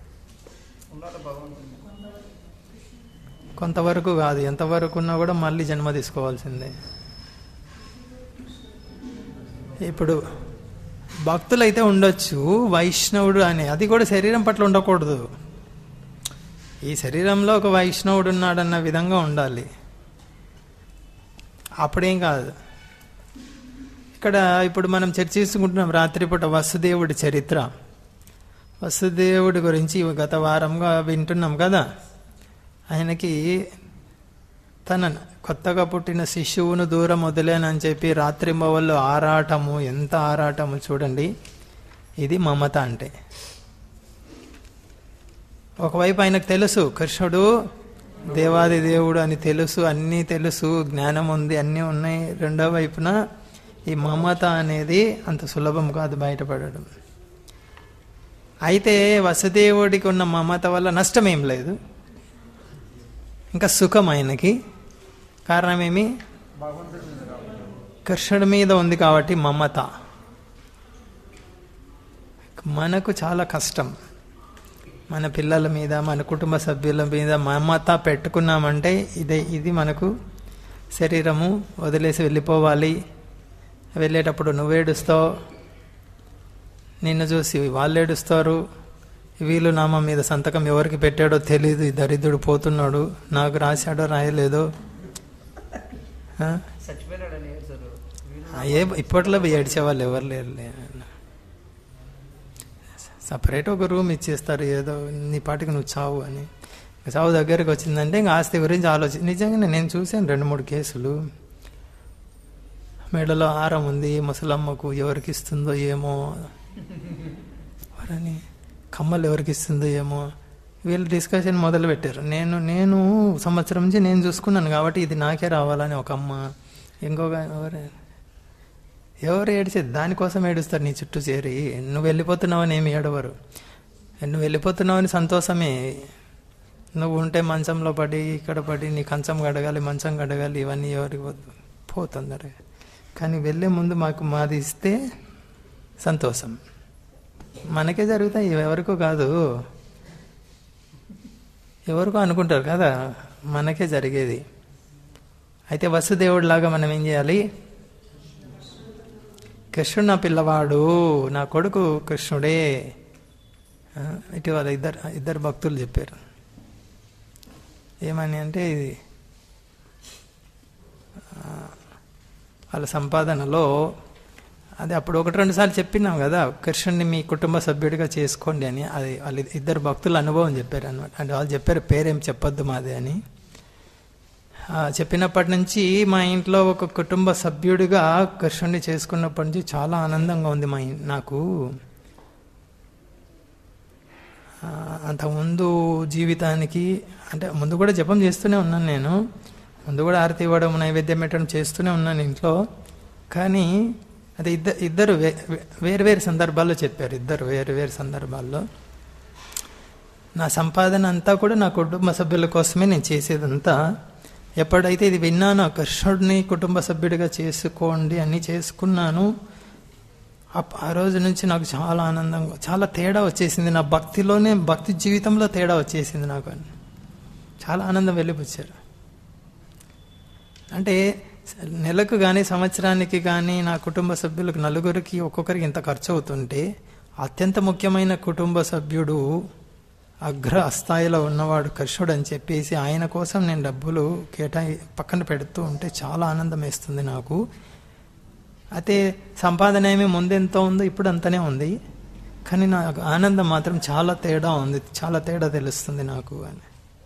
కొంతవరకు కాదు ఎంతవరకు ఉన్నా కూడా మళ్ళీ జన్మ తీసుకోవాల్సిందే ఇప్పుడు భక్తులు అయితే ఉండొచ్చు వైష్ణవుడు అని అది కూడా శరీరం పట్ల ఉండకూడదు ఈ శరీరంలో ఒక వైష్ణవుడు ఉన్నాడన్న విధంగా ఉండాలి అప్పుడేం కాదు ఇక్కడ ఇప్పుడు మనం చర్చిస్తుకుంటున్నాం రాత్రిపూట వసుదేవుడి చరిత్ర వసుదేవుడి గురించి గత వారంగా వింటున్నాం కదా ఆయనకి తన కొత్తగా పుట్టిన శిశువును దూరం వదిలేనని చెప్పి రాత్రింబవల్లో ఆరాటము ఎంత ఆరాటము చూడండి ఇది మమత అంటే ఒకవైపు ఆయనకు తెలుసు కృష్ణుడు దేవాది దేవుడు అని తెలుసు అన్నీ తెలుసు జ్ఞానం ఉంది అన్నీ ఉన్నాయి రెండో వైపున ఈ మమత అనేది అంత సులభం కాదు బయటపడడం అయితే వసుదేవుడికి ఉన్న మమత వల్ల నష్టం ఏం లేదు ఇంకా సుఖం ఆయనకి కారణమేమి కృష్ణుడి మీద ఉంది కాబట్టి మమత మనకు చాలా కష్టం మన పిల్లల మీద మన కుటుంబ సభ్యుల మీద మమత పెట్టుకున్నామంటే ఇదే ఇది మనకు శరీరము వదిలేసి వెళ్ళిపోవాలి వెళ్ళేటప్పుడు నువ్వేడుస్తావు నిన్ను చూసి వాళ్ళు ఏడుస్తారు వీళ్ళు నామా మీద సంతకం ఎవరికి పెట్టాడో తెలియదు ఈ దరిద్రుడు పోతున్నాడు నాకు రాశాడో రాయలేదో ఆ? ఆ, ఏ ఇప్పట్లో ఏడ్చేవాళ్ళు ఎవరు లేరులే సపరేట్ ఒక రూమ్ ఇచ్చేస్తారు ఏదో నీ పాటికి నువ్వు చావు అని ఇంకా చావు దగ్గరికి వచ్చిందంటే ఇంకా ఆస్తి గురించి ఆలోచి నిజంగానే నేను చూశాను రెండు మూడు కేసులు మెడలో హారం ఉంది ముసలమ్మకు ఎవరికి ఇస్తుందో ఏమో వారని కమ్మలు ఎవరికి ఇస్తుందో ఏమో వీళ్ళు డిస్కషన్ మొదలు పెట్టారు నేను నేను సంవత్సరం నుంచి నేను చూసుకున్నాను కాబట్టి ఇది నాకే రావాలని ఒక అమ్మ ఇంకొక ఎవరు ఎవరు ఏడిచేది దానికోసం ఏడుస్తారు నీ చుట్టూ చేరి నువ్వు వెళ్ళిపోతున్నావని ఏమి ఏడవరు నువ్వు వెళ్ళిపోతున్నావని సంతోషమే నువ్వు ఉంటే మంచంలో పడి ఇక్కడ పడి నీ కంచం గడగాలి మంచం గడగాలి ఇవన్నీ ఎవరికి వద్దు పో తొందరగా కానీ వెళ్ళే ముందు మాకు మాది ఇస్తే సంతోషం మనకే జరుగుతాయి ఇవి ఎవరికో కాదు ఎవరికో అనుకుంటారు కదా మనకే జరిగేది అయితే వసుదేవుడిలాగా మనం ఏం చేయాలి కృష్ణుడు నా పిల్లవాడు నా కొడుకు కృష్ణుడే ఆ, ఇటీవల ఇద్దరు ఇద్దరు భక్తులు చెప్పారు ఏమని అంటే ఇది ఆ, వాళ్ళ సంపాదనలో అది అప్పుడు ఒకటి రెండు సార్లు చెప్పినాం కదా కృష్ణుడిని మీ కుటుంబ సభ్యుడిగా చేసుకోండి అని అది వాళ్ళు ఇద్దరు భక్తుల అనుభవం చెప్పారు అనమాట అంటే వాళ్ళు చెప్పారు పేరేం చెప్పొద్దు మాది అని ఆ, చెప్పినప్పటి నుంచి మా ఇంట్లో ఒక కుటుంబ సభ్యుడిగా కృష్ణుడిని చేసుకున్నప్పటి నుంచి చాలా ఆనందంగా ఉంది మా ఇన్- నాకు ఆ, అంతకుముందు జీవితానికి అంటే ముందు కూడా జపం చేస్తూనే ఉన్నాను నేను ముందు కూడా ఆరతి ఇవ్వడం నైవేద్యం పెట్టడం చేస్తూనే ఉన్నాను ఇంట్లో కానీ అది ఇద్దరు ఇద్దరు వే- వే- వేరు వేరు సందర్భాల్లో చెప్పారు ఇద్దరు వేరు వేరు సందర్భాల్లో నా సంపాదన అంతా కూడా నా కుటుంబ సభ్యుల కోసమే నేను చేసేదంతా ఎప్పుడైతే ఇది విన్నానో కృష్ణుడిని కుటుంబ సభ్యుడిగా చేసుకోండి అని చేసుకున్నాను అప్- ఆ రోజు నుంచి నాకు చాలా ఆనందంగా చాలా తేడా వచ్చేసింది నా భక్తిలోనే భక్తి జీవితంలో తేడా వచ్చేసింది నాకు అని చాలా ఆనందం వెళ్ళిపుచ్చారు అంటే నెలకు కానీ సంవత్సరానికి కానీ నా కుటుంబ సభ్యులకు నలుగురికి ఒక్కొక్కరికి ఇంత ఖర్చు అవుతుంటే అత్యంత ముఖ్యమైన కుటుంబ సభ్యుడు అగ్ర స్థాయిలో ఉన్నవాడు కృష్ణుడు అని చెప్పేసి ఆయన కోసం నేను డబ్బులు కేటాయి పక్కన పెడుతూ ఉంటే చాలా ఆనందం వేస్తుంది నాకు అయితే సంపాదన ఏమి ముందెంతో ఉందో ఇప్పుడు అంతనే ఉంది కానీ నాకు ఆనందం మాత్రం చాలా తేడా ఉంది చాలా తేడా తెలుస్తుంది నాకు అని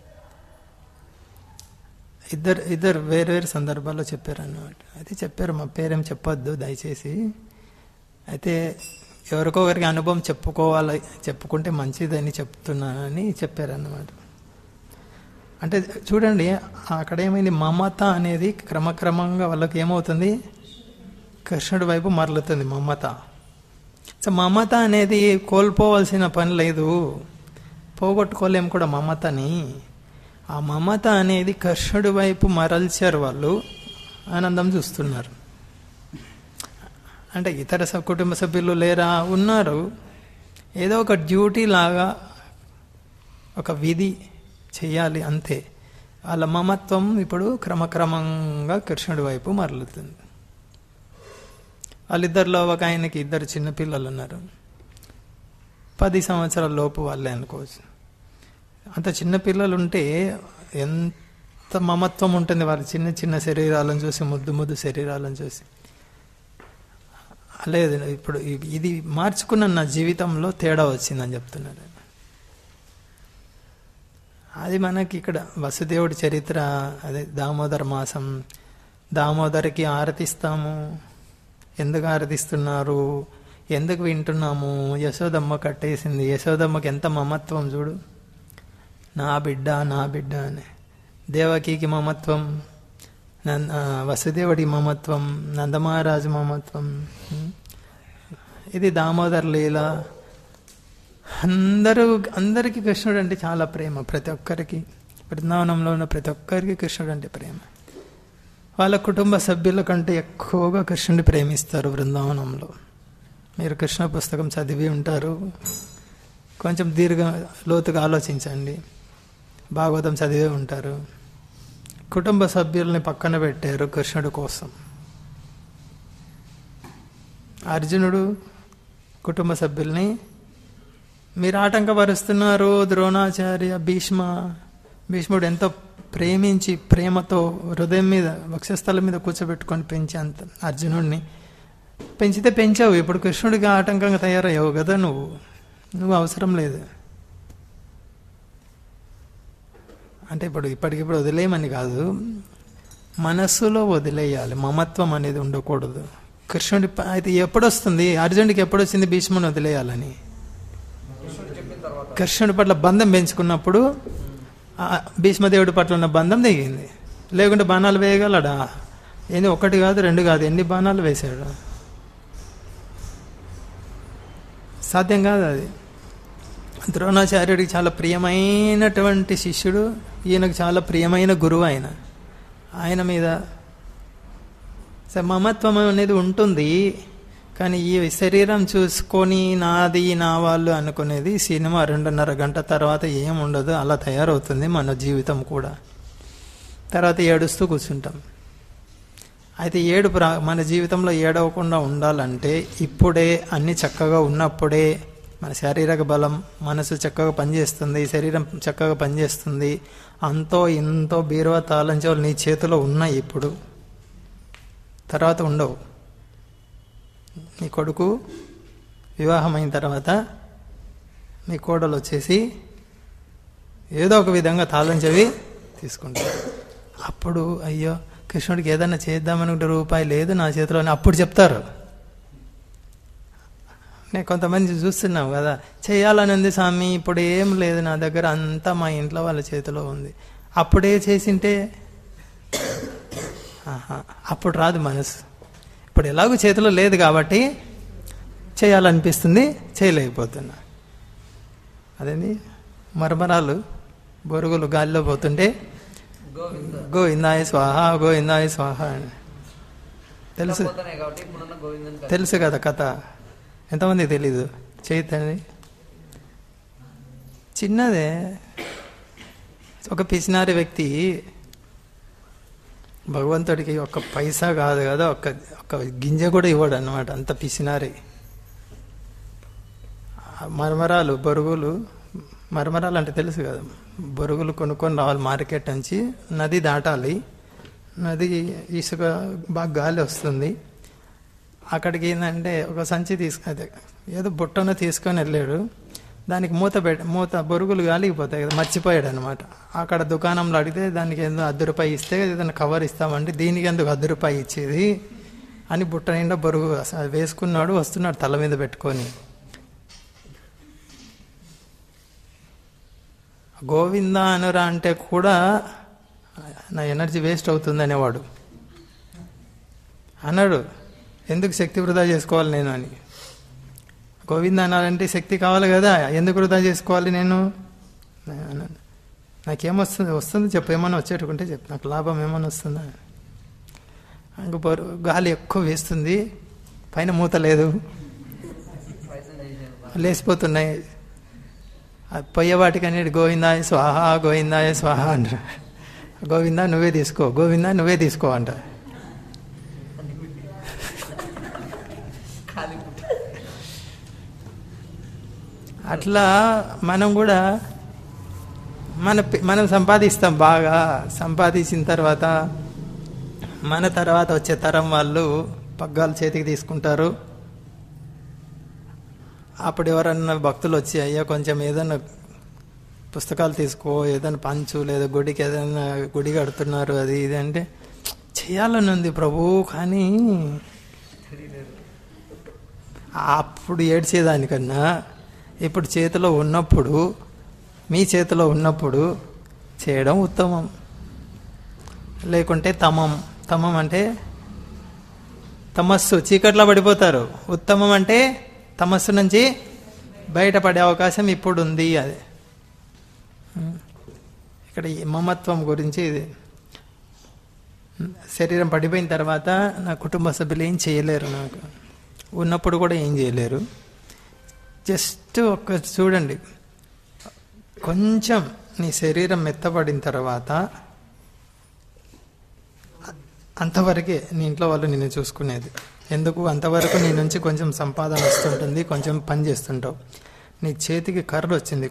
ఇద్దరు ఇద్దరు వేరు వేరు సందర్భాల్లో చెప్పారు అన్నమాట అయితే చెప్పారు మా పేరేం చెప్పొద్దు దయచేసి అయితే ఎవరికొకరికి అనుభవం చెప్పుకోవాలి చెప్పుకుంటే మంచిదని చెప్తున్నానని చెప్పారన్నమాట అంటే చూడండి అక్కడ ఏమైంది మమత అనేది క్రమక్రమంగా వాళ్ళకి ఏమవుతుంది కృష్ణుడి వైపు మరలుతుంది మమత సో మమత అనేది కోల్పోవలసిన పని లేదు పోగొట్టుకోలేం కూడా మమతని ఆ మమత అనేది కృష్ణుడి వైపు మరల్చారు వాళ్ళు ఆనందం చూస్తున్నారు అంటే ఇతర స- కుటుంబ సభ్యులు లేరా ఉన్నారు ఏదో ఒక డ్యూటీ లాగా ఒక విధి చెయ్యాలి అంతే వాళ్ళ మమత్వం ఇప్పుడు క్రమక్రమంగా కృష్ణుడి వైపు మరలుతుంది వాళ్ళిద్దరిలో ఒక ఆయనకి ఇద్దరు చిన్న పిల్లలు ఉన్నారు పది సంవత్సరాల లోపు వాళ్ళే అనుకోవచ్చు అంత చిన్న పిల్లలు ఉంటే ఎంత మమత్వం ఉంటుంది వాళ్ళ చిన్న చిన్న శరీరాలను చూసి ముద్దు ముద్దు శరీరాలను చూసి లేదు ఇప్పుడు ఇ- ఇది మార్చుకున్న నా జీవితంలో తేడా వచ్చిందని చెప్తున్నారు అది మనకి ఇక్కడ వసుదేవుడి చరిత్ర అదే దామోదర మాసం దామోదరికి ఆరతిస్తాము ఎందుకు ఆరతిస్తున్నారు ఎందుకు వింటున్నాము యశోదమ్మ కట్టేసింది యశోదమ్మకి ఎంత మమత్వం చూడు నా బిడ్డ నా బిడ్డ అని దేవకికి మమత్వం నంద ఆ, వసుదేవుడి మమత్వం నందమహారాజు మమత్వం ఉం. ఇది దామోదర్ లీల అందరూ అందరికీ కృష్ణుడు అంటే చాలా ప్రేమ ప్రతి ఒక్కరికి బృందావనంలో ఉన్న ప్రతి ఒక్కరికి కృష్ణుడు అంటే ప్రేమ వాళ్ళ కుటుంబ సభ్యుల కంటే ఎక్కువగా కృష్ణుడిని ప్రేమిస్తారు బృందావనంలో మీరు కృష్ణ పుస్తకం చదివి ఉంటారు కొంచెం దీర్ఘ లోతుగా ఆలోచించండి భాగవతం చదివే ఉంటారు కుటుంబ సభ్యుల్ని పక్కన పెట్టారు కృష్ణుడి కోసం అర్జునుడు కుటుంబ సభ్యుల్ని మీరు ఆటంకపరుస్తున్నారు ద్రోణాచార్య భీష్మ భీష్ముడు ఎంతో ప్రేమించి ప్రేమతో హృదయం మీద వక్షస్థలం మీద కూర్చోబెట్టుకొని పెంచి అంత అర్జునుడిని పెంచితే పెంచావు ఇప్పుడు కృష్ణుడికి ఆటంకంగా తయారయ్యావు కదా నువ్వు నువ్వు అవసరం లేదు అంటే ఇప్పుడు ఇప్పటికిప్పుడు వదిలేయమని కాదు మనస్సులో వదిలేయాలి మమత్వం అనేది ఉండకూడదు కృష్ణుడి ప- అయితే ఎప్పుడు వస్తుంది అర్జునుడికి ఎప్పుడు వచ్చింది భీష్ముని వదిలేయాలని కృష్ణుడి పట్ల బంధం పెంచుకున్నప్పుడు ఆ భీష్మదేవుడి పట్ల ఉన్న బంధం దిగింది లేకుంటే బాణాలు వేయగలడా ఏంది ఒకటి కాదు రెండు కాదు ఎన్ని బాణాలు వేశాడు సాధ్యం కాదు అది ద్రోణాచార్యుడికి చాలా ప్రియమైనటువంటి శిష్యుడు ఈయనకు చాలా ప్రియమైన గురువు ఆయన ఆయన మీద సరే మమత్వం అనేది ఉంటుంది కానీ ఈ శరీరం చూసుకొని నాది నా వాళ్ళు అనుకునేది సినిమా రెండున్నర గంట తర్వాత ఏం ఉండదు అలా తయారవుతుంది మన జీవితం కూడా తర్వాత ఏడుస్తూ కూర్చుంటాం అయితే ఏడు ప్రా- మన జీవితంలో ఏడవకుండా ఉండాలంటే ఇప్పుడే అన్ని చక్కగా ఉన్నప్పుడే మన శారీరక బలం మనసు చక్కగా పనిచేస్తుంది శరీరం చక్కగా పనిచేస్తుంది అంతో ఇంతో బీరువా తాళం చెవులు నీ చేతిలో ఉన్నాయి ఇప్పుడు తర్వాత ఉండవు నీ కొడుకు వివాహమైన తర్వాత మీ కోడలు వచ్చేసి ఏదో ఒక విధంగా తాళం చెవి తీసుకుంటారు అప్పుడు అయ్యో కృష్ణుడికి ఏదైనా చేద్దామనుకుంటే రూపాయి లేదు నా చేతిలో అని అప్పుడు చెప్తారు నేను కొంతమంది చూస్తున్నావు కదా చేయాలని ఉంది స్వామి ఇప్పుడు ఏం లేదు నా దగ్గర అంతా మా ఇంట్లో వాళ్ళ చేతిలో ఉంది అప్పుడే చేసింటే ఆహా, అప్పుడు రాదు మనసు ఇప్పుడు ఎలాగో చేతిలో లేదు కాబట్టి చేయాలనిపిస్తుంది చేయలేకపోతున్నా అదేంది మరమరాలు బొరుగులు గాలిలో పోతుంటే గోవింద గోవిందాయ స్వాహ గోవిందాయ స్వాహ అని తెలుసు పోతున్నాయి కాబట్టి ఇప్పుడున్న గోవిందని తెలుసు కదా కథ ఎంతమంది తెలీదు చైతన్య చిన్నదే ఒక పిసినారి వ్యక్తి భగవంతుడికి ఒక్క పైసా కాదు కదా ఒక్క ఒక్క గింజ కూడా ఇవ్వడు అనమాట అంత పిసినారి ఆ మరమరాలు బొరుగులు మరమరాలు అంటే తెలుసు కదా బొరుగులు కొనుక్కొని రావాలి మార్కెట్ నుంచి నది దాటాలి నది ఇసుక బాగా గాలి వస్తుంది అక్కడికి ఏంటంటే ఒక సంచి తీసుకు అదే ఏదో బుట్టను తీసుకొని వెళ్ళాడు దానికి మూత పెట్టి మూత బొరుగులు గాలిగిపోతాయి కదా మర్చిపోయాడు అనమాట అక్కడ దుకాణంలో అడిగితే దానికి ఎందుకు అర్ధ రూపాయి ఇస్తే ఏదైనా కవర్ ఇస్తామంటే దీనికి ఎందుకు అర్ధ రూపాయి ఇచ్చేది అని బుట్ట నిండా బొరుగు అస- వేసుకున్నాడు వస్తున్నాడు తల మీద పెట్టుకొని గోవింద అనురా అంటే కూడా నా ఎనర్జీ వేస్ట్ అవుతుంది అనేవాడు అన్నాడు ఎందుకు శక్తి వృధా చేసుకోవాలి నేను అని గోవింద అనాలంటే శక్తి కావాలి కదా ఎందుకు వృధా చేసుకోవాలి నేను అన్నాను. నాకేమొస్తుంది వస్తుంది చెప్పు ఏమైనా వచ్చేటుకుంటే చెప్పు నాకు లాభం ఏమైనా వస్తుందా ఇంక బరువు గాలి ఎక్కువ వేస్తుంది పైన మూత లేదు లేచిపోతున్నాయి ఆ పోయేవాటికన్నీ గోవిందాయ స్వాహ గోవిందాయ స్వాహ అంటారు గోవిందా నువ్వే తీసుకో గోవిందా నువ్వే తీసుకో అంట అట్లా మనం కూడా మన పి- మనం సంపాదిస్తాం బాగా సంపాదించిన తర్వాత మన తర్వాత వచ్చే తరం వాళ్ళు పగ్గాలు చేతికి తీసుకుంటారు అప్పుడు ఎవరన్నా భక్తులు వచ్చి అయ్యా కొంచెం ఏదన్నా పుస్తకాలు తీసుకో ఏదైనా పంచు లేదా గుడికి ఏదైనా గుడి కడుతున్నారు అది ఇది అంటే చేయాలని ఉంది ప్రభు కానీ అప్పుడు ఏడ్చేదానికన్నా ఇప్పుడు చేతిలో ఉన్నప్పుడు మీ చేతిలో ఉన్నప్పుడు చేయడం ఉత్తమం లేకుంటే తమం తమం అంటే తమస్సు చీకట్లో పడిపోతారు ఉత్తమం అంటే తమస్సు నుంచి బయటపడే అవకాశం ఇప్పుడు ఉంది అది ఇక్కడ ఈ మమత్వం గురించి ఇది శరీరం పడిపోయిన తర్వాత నా కుటుంబ సభ్యులు ఏం చేయలేరు నాకు ఉన్నప్పుడు కూడా ఏం చేయలేరు జస్ట్ ఒక్క చూడండి కొంచెం నీ శరీరం మెత్తపడిన తర్వాత అంతవరకే నీ ఇంట్లో వాళ్ళు నిన్ను చూసుకునేది ఎందుకు అంతవరకు నీ నుంచి కొంచెం సంపాదన వస్తుంటుంది కొంచెం పని చేస్తుంటావు నీ చేతికి కర్ర వచ్చింది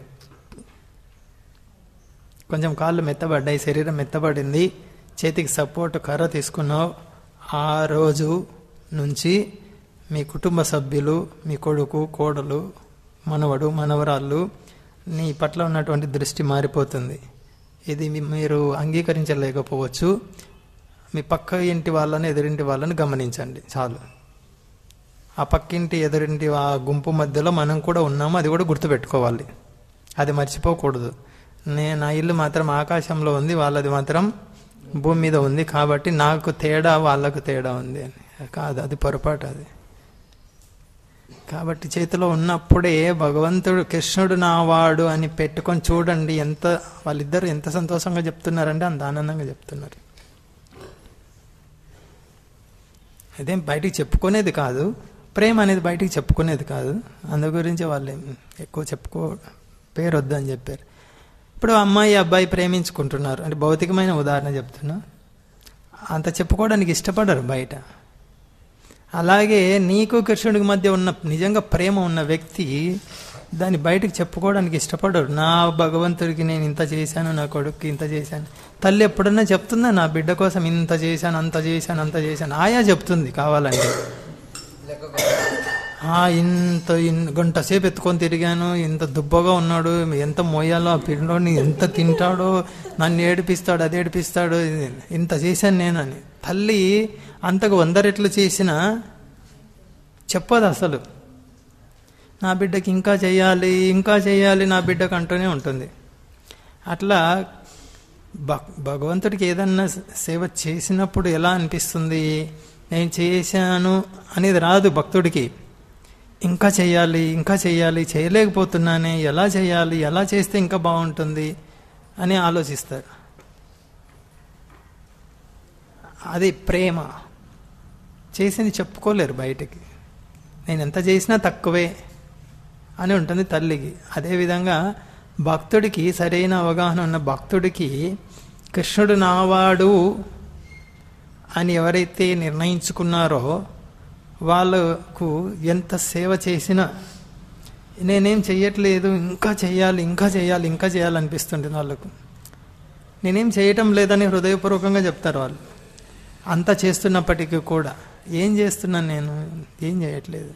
కొంచెం కాళ్ళు మెత్తబడ్డాయి శరీరం మెత్తబడింది చేతికి సపోర్ట్ కర్ర తీసుకున్నావు ఆ రోజు నుంచి మీ కుటుంబ సభ్యులు మీ కొడుకు కోడలు మనవడు మనవరాళ్ళు నీ పట్ల ఉన్నటువంటి దృష్టి మారిపోతుంది ఇది మీ- మీరు అంగీకరించలేకపోవచ్చు మీ పక్క ఇంటి వాళ్ళని ఎదురింటి వాళ్ళని గమనించండి చాలు ఆ పక్కింటి ఎదురింటి ఆ గుంపు మధ్యలో మనం కూడా ఉన్నాము అది కూడా గుర్తుపెట్టుకోవాలి అది మర్చిపోకూడదు నే నా ఇల్లు మాత్రం ఆకాశంలో ఉంది వాళ్ళది మాత్రం భూమి మీద ఉంది కాబట్టి నాకు తేడా వాళ్ళకు తేడా ఉంది అని కాదు అది పొరపాటు అది కాబట్టి చేతిలో ఉన్నప్పుడే భగవంతుడు కృష్ణుడు నా వాడు అని పెట్టుకొని చూడండి ఎంత వాళ్ళిద్దరు ఎంత సంతోషంగా చెప్తున్నారంటే అంత ఆనందంగా చెప్తున్నారు అదేం బయటికి చెప్పుకునేది కాదు ప్రేమ అనేది బయటికి చెప్పుకునేది కాదు అందు గురించి వాళ్ళు ఏం ఎక్కువ చెప్పుకో పేరు వద్దని చెప్పారు ఇప్పుడు అమ్మాయి అబ్బాయి ప్రేమించుకుంటున్నారు అంటే భౌతికమైన ఉదాహరణ చెప్తున్నా అంత చెప్పుకోవడానికి ఇష్టపడరు బయట అలాగే నీకు కృష్ణుడికి మధ్య ఉన్న నిజంగా ప్రేమ ఉన్న వ్యక్తి దాన్ని బయటకు చెప్పుకోవడానికి ఇష్టపడరు నా భగవంతుడికి నేను ఇంత చేశాను నా కొడుక్కి ఇంత చేశాను తల్లి ఎప్పుడన్నా చెప్తుందా నా బిడ్డ కోసం ఇంత చేశాను అంత చేశాను అంత చేశాను ఆయా చెప్తుంది కావాలంటే ఆ, ఇంత ఇన్- గంట సేపు ఎత్తుకొని తిరిగాను ఇంత దుబ్బగా ఉన్నాడు ఎంత మోయాలో ఆ పిల్లోని ఎంత తింటాడో నన్ను ఏడిపిస్తాడు అది ఏడిపిస్తాడు ఇది- ఇంత చేశాను నేను అని తల్లి అంతకు వంద రెట్లు చేసినా చెప్పదు అసలు నా బిడ్డకి ఇంకా చేయాలి ఇంకా చేయాలి నా బిడ్డకు అంటూనే ఉంటుంది అట్లా భక్- భగవంతుడికి ఏదన్నా సేవ చేసినప్పుడు ఎలా అనిపిస్తుంది నేను చేశాను అనేది రాదు భక్తుడికి ఇంకా చేయాలి ఇంకా చేయాలి చేయలేకపోతున్నానే ఎలా చేయాలి ఎలా చేస్తే ఇంకా బాగుంటుంది అని ఆలోచిస్తారు అది ప్రేమ చేసింది చెప్పుకోలేరు బయటికి నేను ఎంత చేసినా తక్కువే అని ఉంటుంది తల్లికి అదేవిధంగా భక్తుడికి సరైన అవగాహన ఉన్న భక్తుడికి కృష్ణుడు నావాడు అని ఎవరైతే నిర్ణయించుకున్నారో వాళ్ళకు ఎంత సేవ చేసినా నేనేం చెయ్యట్లేదు ఇంకా చేయాలి ఇంకా చేయాలి ఇంకా చేయాలనిపిస్తుంది వాళ్ళకు నేనేం చేయటం లేదని హృదయపూర్వకంగా చెప్తారు వాళ్ళు అంత చేస్తున్నప్పటికీ కూడా ఏం చేస్తున్నాను నేను ఏం చేయట్లేదు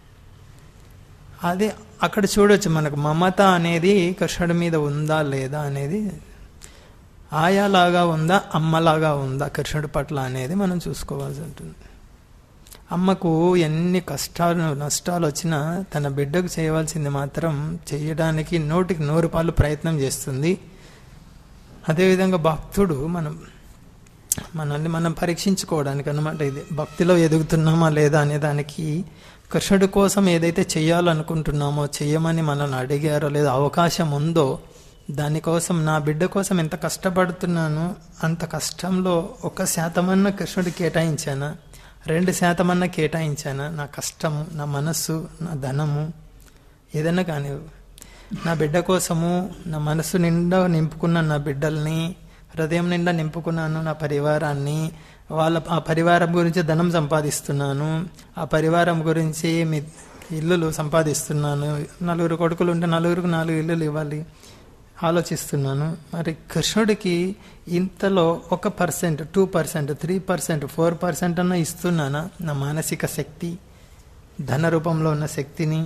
అది అక్కడ చూడొచ్చు మనకు మమత అనేది కృష్ణుడి మీద ఉందా లేదా అనేది ఆయాలాగా ఉందా అమ్మలాగా ఉందా కృష్ణుడి పట్ల అనేది మనం చూసుకోవాల్సి ఉంటుంది అమ్మకు ఎన్ని కష్టాలు నష్టాలు వచ్చినా తన బిడ్డకు చేయవలసింది మాత్రం చేయడానికి నోటికి నూరు పాలు ప్రయత్నం చేస్తుంది అదేవిధంగా భక్తుడు మనం మనల్ని మనం పరీక్షించుకోవడానికి అనమాట ఇది భక్తిలో ఎదుగుతున్నామా లేదా అనే దానికి కృష్ణుడి కోసం ఏదైతే చేయాలనుకుంటున్నామో చెయ్యమని మనల్ని అడిగారో లేదా అవకాశం ఉందో దానికోసం నా బిడ్డ కోసం ఎంత కష్టపడుతున్నాను అంత కష్టంలో ఒక శాతమన్నా కృష్ణుడికి కేటాయించానా రెండు శాతమన్నా కేటాయించానా నా కష్టము నా మనస్సు నా ధనము ఏదైనా కానీ నా బిడ్డ కోసము నా మనసు నిండా నింపుకున్న నా బిడ్డల్ని హృదయం నిండా నింపుకున్నాను నా పరివారాన్ని వాళ్ళ ఆ పరివారం గురించి ధనం సంపాదిస్తున్నాను ఆ పరివారం గురించి మీ ఇల్లులు సంపాదిస్తున్నాను నలుగురు కొడుకులు ఉంటే నలుగురికి నాలుగు ఇల్లులు ఇవ్వాలి ఆలోచిస్తున్నాను మరి కృష్ణుడికి ఇంతలో ఒక percent two percent three percent four percent అన్న ఇస్తున్నానా నా మానసిక శక్తి ధన రూపంలో ఉన్న శక్తిని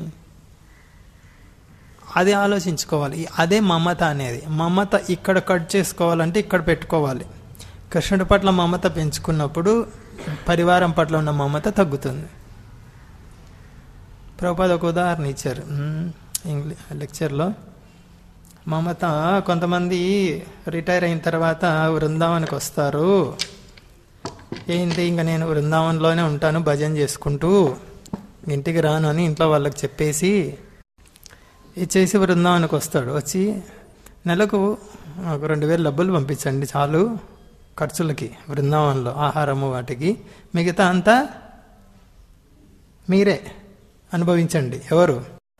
అది ఆలోచించుకోవాలి అదే మమత అనేది మమత ఇక్కడ కట్ చేసుకోవాలంటే ఇక్కడ పెట్టుకోవాలి కృష్ణుడి పట్ల మమత పెంచుకున్నప్పుడు పరివారం పట్ల ఉన్న మమత తగ్గుతుంది ప్రభుపాద ఒక ఉదాహరణ ఇచ్చారు ఇంగ్లీ లెక్చర్లో మమత కొంతమంది రిటైర్ అయిన తర్వాత వృందావనికి వస్తారు ఏంటి ఇంకా నేను వృందావన్లోనే ఉంటాను భజన చేసుకుంటూ ఇంటికి రాను అని ఇంట్లో వాళ్ళకి చెప్పేసి ఇచ్చేసి బృందావనికి వస్తాడు వచ్చి నెలకు ఒక రెండు వేలు డబ్బులు పంపించండి చాలు ఖర్చులకి బృందావనంలో ఆహారము వాటికి మిగతా అంతా మీరే అనుభవించండి ఎవరు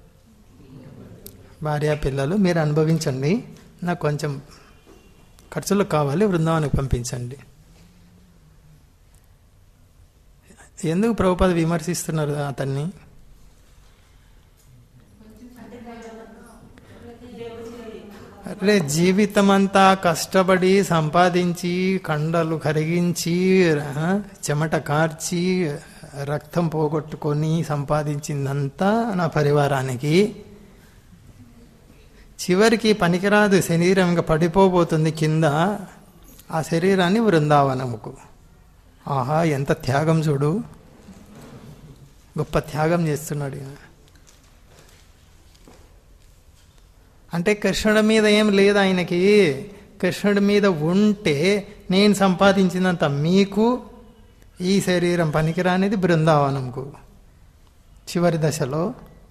భార్య పిల్లలు మీరు అనుభవించండి నాకు కొంచెం ఖర్చులు కావాలి బృందావనికి పంపించండి ఎందుకు ప్రభుపాద విమర్శిస్తున్నారు అతన్ని అరే జీవితం అంతా కష్టపడి సంపాదించి కండలు కరిగించి ఆ, చెమట కార్చి రక్తం పోగొట్టుకొని సంపాదించిందంతా నా పరివారానికి చివరికి పనికిరాదు శరీరం ఇంకా పడిపోబోతుంది కింద ఆ శరీరాన్ని బృందావనముకు ఆహా ఎంత త్యాగం చూడు గొప్ప త్యాగం చేస్తున్నాడు ఈయన. అంటే కృష్ణుడి మీద ఏం లేదు ఆయనకి కృష్ణుడి మీద ఉంటే నేను సంపాదించినంత మీకు ఈ శరీరం పనికిరానిది బృందావనంకు చివరి దశలో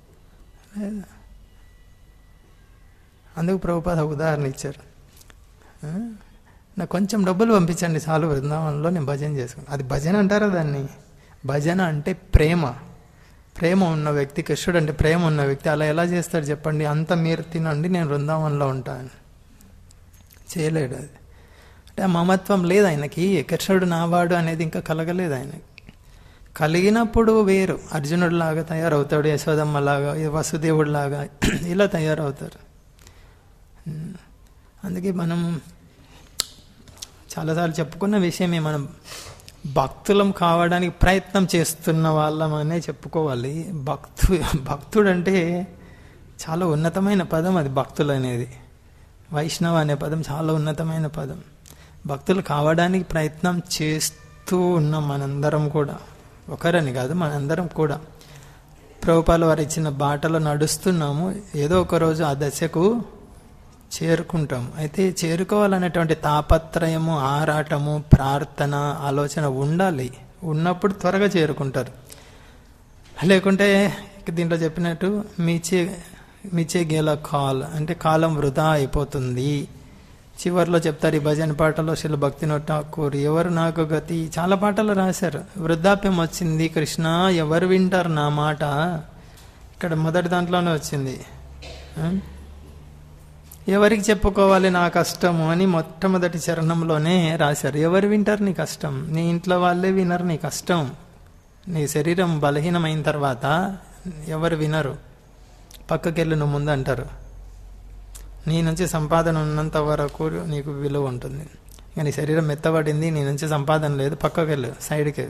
అందుకు ప్రభుపాద ఉదాహరణ ఇచ్చారు ఆ? నాకు కొంచెం డబ్బులు పంపించండి చాలు బృందావనంలో నేను భజన చేసుకున్నాను అది భజన అంటారా దాన్ని భజన అంటే ప్రేమ ప్రేమ ఉన్న వ్యక్తి కృష్ణుడు అంటే ప్రేమ ఉన్న వ్యక్తి అలా ఎలా చేస్తాడు చెప్పండి అంత మీరు తినండి నేను బృందావనంలో ఉంటాను చేయలేడు అది అంటే ఆ మమత్వం లేదు ఆయనకి కృష్ణుడు నావాడు అనేది ఇంకా కలగలేదు ఆయనకి కలిగినప్పుడు వేరు అర్జునుడు లాగా తయారవుతాడు యశోదమ్మ లాగా వసుదేవుడు లాగా ఇలా తయారవుతారు ఉమ్. అందుకే మనం చాలాసార్లు చెప్పుకున్న విషయమే మనం భక్తులం కావడానికి ప్రయత్నం చేస్తున్న వాళ్ళమనే చెప్పుకోవాలి భక్తు భక్తుడు అంటే చాలా ఉన్నతమైన పదం అది భక్తులు అనేది వైష్ణవ అనే పదం చాలా ఉన్నతమైన పదం భక్తులు కావడానికి ప్రయత్నం చేస్తూ ఉన్నాం మనందరం కూడా ఒకరని కాదు మనందరం కూడా ప్రభుపాల వారు ఇచ్చిన బాటలో నడుస్తున్నాము ఏదో ఒక రోజు ఆ దశకు చేరుకుంటాం అయితే చేరుకోవాలనేటువంటి తాపత్రయము ఆరాటము ప్రార్థన ఆలోచన ఉండాలి ఉన్నప్పుడు త్వరగా చేరుకుంటారు లేకుంటే దీంట్లో చెప్పినట్టు మీచే మీచే గేల కాల్ అంటే కాలం వృధా అయిపోతుంది చివరిలో చెప్తారు ఈ భజన పాటలో శిల భక్తి ఠాకూర్ ఎవరు నాకు గతి చాలా పాటలు రాశారు వృద్ధాప్యం వచ్చింది కృష్ణ ఎవరు వింటారు నా మాట ఇక్కడ మొదటి దాంట్లోనే వచ్చింది ఆ? ఎవరికి చెప్పుకోవాలి నా కష్టము అని మొట్టమొదటి చరణంలోనే రాశారు ఎవరు వింటారు నీ కష్టం నీ ఇంట్లో వాళ్ళే వినరు నీ కష్టం నీ శరీరం బలహీనమైన తర్వాత ఎవరు వినరు పక్కకెళ్ళి నువ్వు ముందు అంటారు నీ నుంచి సంపాదన ఉన్నంత వరకు నీకు విలువ ఉంటుంది ఇక నీ శరీరం మెత్తబడింది నీ నుంచి సంపాదన లేదు పక్కకెళ్ళు సైడ్కి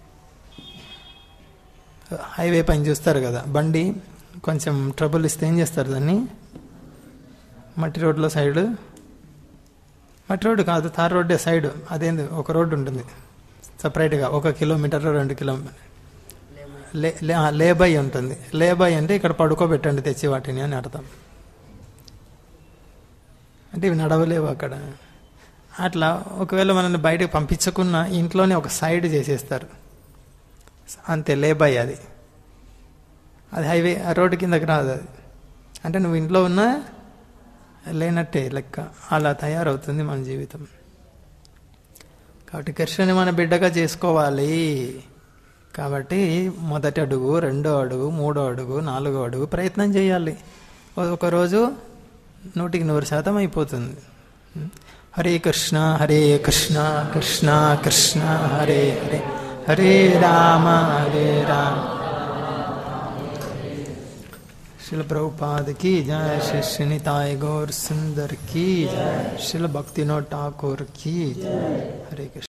హైవే పైన చూస్తారు కదా బండి కొంచెం ట్రబుల్ ఇస్తే ఏం చేస్తారు దాన్ని మట్టి రోడ్లో సైడ్ మట్టి రోడ్డు కాదు తార్ రోడ్డే సైడ్ అదేంది ఒక రోడ్డు ఉంటుంది సపరేట్గా ఒక కిలోమీటర్ రెండు కిలోమీటర్ లే లే- ఆ, లేబై ఉంటుంది లేబై అంటే ఇక్కడ పడుకోబెట్టండి తెచ్చి వాటిని అని అర్థం అంటే ఇవి నడవలేవు అక్కడ అట్లా ఒకవేళ మనల్ని బయటకు పంపించకున్నా ఇంట్లోనే ఒక సైడ్ చేసేస్తారు అంతే లేబాయ్ అది అది హైవే ఆ రోడ్డు కిందకి రాదు అది అంటే నువ్వు ఇంట్లో ఉన్నా లేనట్టే లెక్క అలా తయారవుతుంది మన జీవితం కాబట్టి కృష్ణుని మన బిడ్డగా చేసుకోవాలి కాబట్టి మొదటి అడుగు రెండో అడుగు మూడో అడుగు నాలుగో అడుగు ప్రయత్నం చేయాలి ఒకరోజు నూటికి నూరు శాతం అయిపోతుంది హరే కృష్ణ హరే కృష్ణ కృష్ణ కృష్ణ హరే హరే హరే రామ హరే రామ शिल प्रभुपाद की जय श्री श्रीनिताय गौर सुंदर की जय शिल भक्तिनो ठाकुर की जय हरे कृष्ण